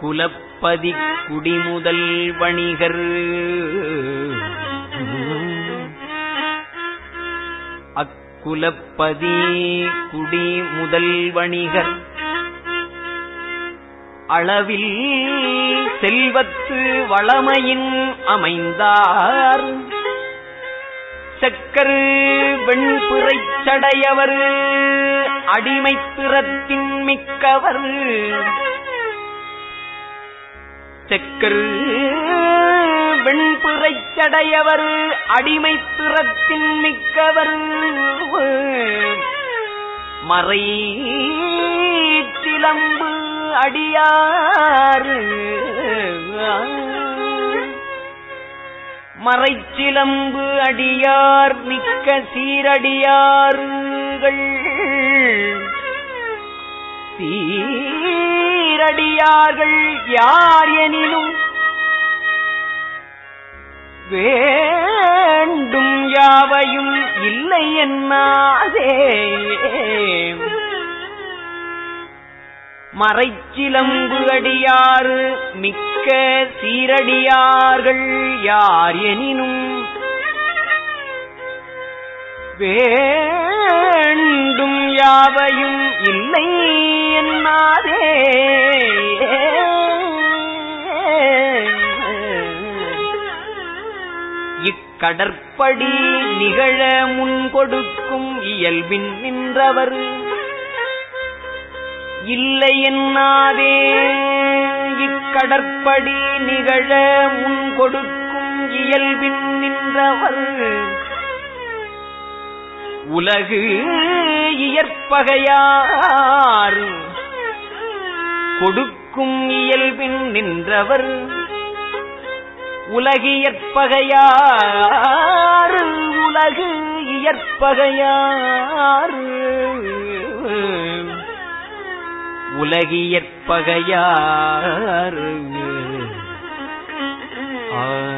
அக்குலப்பதி குடிமுதல் வணிகர் அக்குலப்பதி குடி முதல் வணிகர் அளவில் செல்வத்து வளமையின் அமைந்தார் செக்கரு வெண்பிறைச் சடையவர் அடிமைத்திறத்தின் மிக்கவர் செக்கரு வெண்பிறைச் சடையவர் அடிமைத்திறத்தின் மிக்கவர் மறை சிலம்பு அடியாறு மறைச்சிலம்பு அடியார் மிக்க சீரடியார்கள் சீரடியார்கள் யார் எனினும் வேண்டும் யாவையும் இல்லை என்னாதே மறைச்சிலம்பு அடியாறு மிக்க சீரடியார்கள் யார் எனினும் வேண்டும் யாவையும் இல்லை என்னாதே இக்கடற்படி நிகழ முன் கொடுக்கும் இயல்பின் நின்றவர் இல்லை என்னாதே இக்கடற்படி நிகழ முன் கொடுக்கும் இயல்பின் நின்றவர் உலகு இயற்பகையார் கொடுக்கும் இயல்பின் நின்றவர் உலகியற்பகையார் உலகு இயற்பகையார் உலகியற்பகையார் ஆ